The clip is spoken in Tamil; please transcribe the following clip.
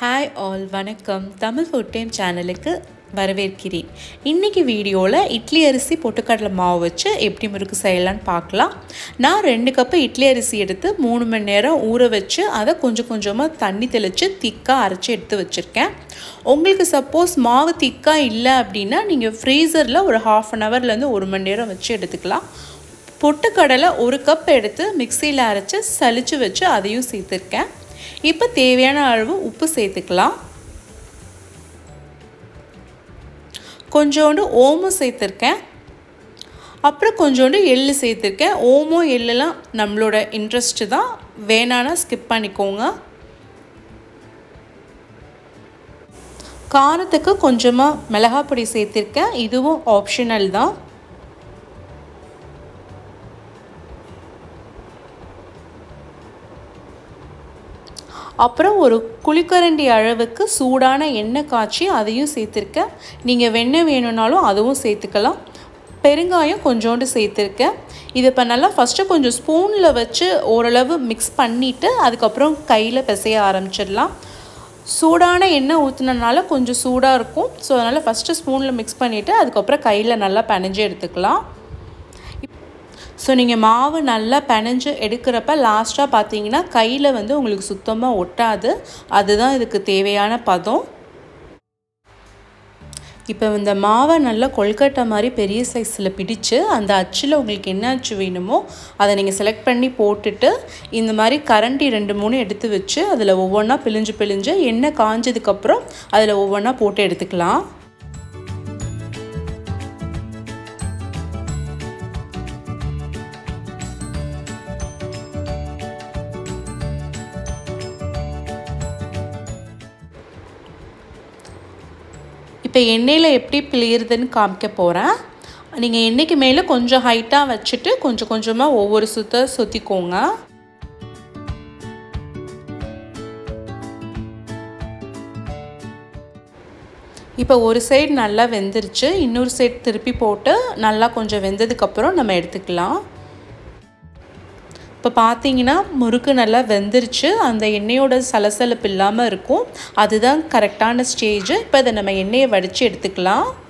ஹாய் ஆல் வணக்கம் தமிழ் ஃபுட் டைம் சேனலுக்கு வரவேற்கிறேன் இன்றைக்கி வீடியோவில் இட்லி அரிசி பொட்டுக்கடலை மாவு வச்சு எப்படி முறுக்கு செய்யலான்னு பார்க்கலாம் நான் ரெண்டு கப்பு இட்லி அரிசி எடுத்து மூணு மணி நேரம் ஊற வச்சு அதை கொஞ்சம் கொஞ்சமாக தண்ணி தெளித்து திக்காக அரைச்சி எடுத்து வச்சுருக்கேன் உங்களுக்கு சப்போஸ் மாவு திக்காக இல்லை அப்படின்னா நீங்கள் ஃப்ரீசரில் ஒரு ஹாஃப் அன் ஹவர்லேருந்து ஒரு மணி நேரம் வச்சு எடுத்துக்கலாம் பொட்டுக்கடலை ஒரு கப் எடுத்து மிக்சியில் அரைச்சி சலிச்சு வச்சு அதையும் சேர்த்துருக்கேன் இப்போ தேவையான அளவு உப்பு சேர்த்துக்கலாம் கொஞ்சோண்டு ஓமம் சேர்த்துருக்கேன் அப்புறம் கொஞ்சோண்டு எள்ளு சேர்த்துருக்கேன் ஓமம் எள்ளெல்லாம் நம்மளோட இன்ட்ரெஸ்ட்டு தான் வேணான்னா ஸ்கிப் பண்ணிக்கோங்க காரத்துக்கு கொஞ்சமாக மிளகாய் பொடி சேர்த்துருக்கேன் இதுவும் ஆப்ஷனல் தான் அப்புறம் ஒரு குழிக்கரண்டி அளவுக்கு சூடான எண்ணெய் காய்ச்சி அதையும் சேர்த்துருக்கேன் நீங்கள் வெண்ணெய் வேணும்னாலும் அதுவும் சேர்த்துக்கலாம் பெருங்காயம் கொஞ்சோண்டு சேர்த்துருக்கேன் இது இப்போ நல்லா ஃபஸ்ட்டு கொஞ்சம் ஸ்பூனில் வச்சு ஓரளவு மிக்ஸ் பண்ணிவிட்டு அதுக்கப்புறம் கையில் பிசைய ஆரம்பிச்சிடலாம் சூடான எண்ணெய் ஊற்றுனனால கொஞ்சம் சூடாக இருக்கும் ஸோ அதனால் ஃபஸ்ட்டு ஸ்பூனில் மிக்ஸ் பண்ணிவிட்டு அதுக்கப்புறம் கையில் நல்லா பனைஞ்சு எடுத்துக்கலாம் ஸோ நீங்கள் மாவு நல்லா பிணைஞ்சு எடுக்கிறப்ப லாஸ்ட்டாக பார்த்தீங்கன்னா கையில் வந்து உங்களுக்கு சுத்தமாக ஒட்டாது அதுதான் இதுக்கு தேவையான பதம் இப்போ இந்த மாவை நல்லா கொல்கட்டை மாதிரி பெரிய சைஸில் பிடிச்சு அந்த அச்சில் உங்களுக்கு என்ன அச்சு வேணுமோ அதை நீங்கள் செலக்ட் பண்ணி போட்டுட்டு இந்த மாதிரி கரண்டி ரெண்டு மூணு எடுத்து வச்சு அதில் ஒவ்வொன்றா பிழிஞ்சு பிழிஞ்சு எண்ணெய் காஞ்சதுக்கப்புறம் அதில் ஒவ்வொன்றா போட்டு எடுத்துக்கலாம் இப்போ எண்ணெயில் எப்படி பிழியறதுன்னு காமிக்க போகிறேன் நீங்கள் எண்ணெய்க்கு மேலே கொஞ்சம் ஹைட்டாக வச்சுட்டு கொஞ்சம் கொஞ்சமாக ஒவ்வொரு சுத்த சுற்றிக்கோங்க இப்போ ஒரு சைடு நல்லா வெந்துருச்சு இன்னொரு சைடு திருப்பி போட்டு நல்லா கொஞ்சம் வெந்ததுக்கப்புறம் நம்ம எடுத்துக்கலாம் இப்போ பார்த்தீங்கன்னா முறுக்கு நல்லா வெந்துருச்சு அந்த எண்ணெயோட சலசலப்பு இல்லாமல் இருக்கும் அதுதான் கரெக்டான ஸ்டேஜு இப்போ அதை நம்ம எண்ணெயை வடித்து எடுத்துக்கலாம்